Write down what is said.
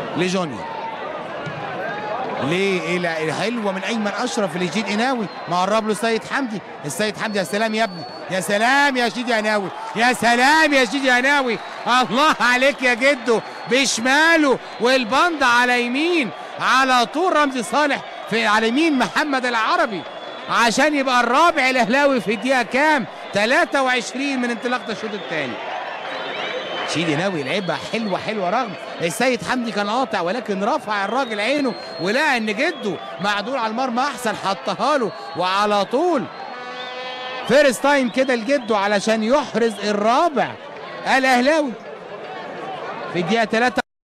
لجونيور ليه الى حلوه من ايمن اشرف لجيد قناوي مقرب له السيد حمدي السيد حمدي يا سلام يا ابني يا سلام يا شيدي قناوي يا سلام يا شيدي قناوي الله عليك يا جدو بشماله والبند على يمين على طول رمزي صالح في على يمين محمد العربي عشان يبقى الرابع الاهلاوي في الدقيقه كام 23 من انطلاقه الشوط الثاني شيدي ناوي لعبها حلوه حلوه رغم السيد حمدي كان قاطع ولكن رفع الراجل عينه ولقى ان جده معدول على المرمى احسن حطها له وعلى طول فيرست تايم كده لجده علشان يحرز الرابع الاهلاوي في الدقيقه 3